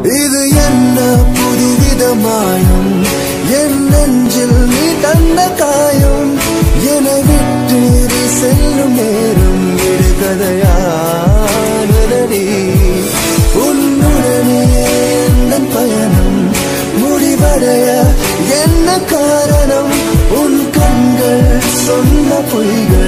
இது என்ன புதுவித மாயம் என் நெஞ்சில் நீ தந்த காயம் என விட்டு நீ செல்லும் நேரம் விடுகதையானதடி உன்னுடனே எந்த பயணம் முடிவடைய என்ன காரணம் உன் கண்கள் சொன்ன பொய்கள்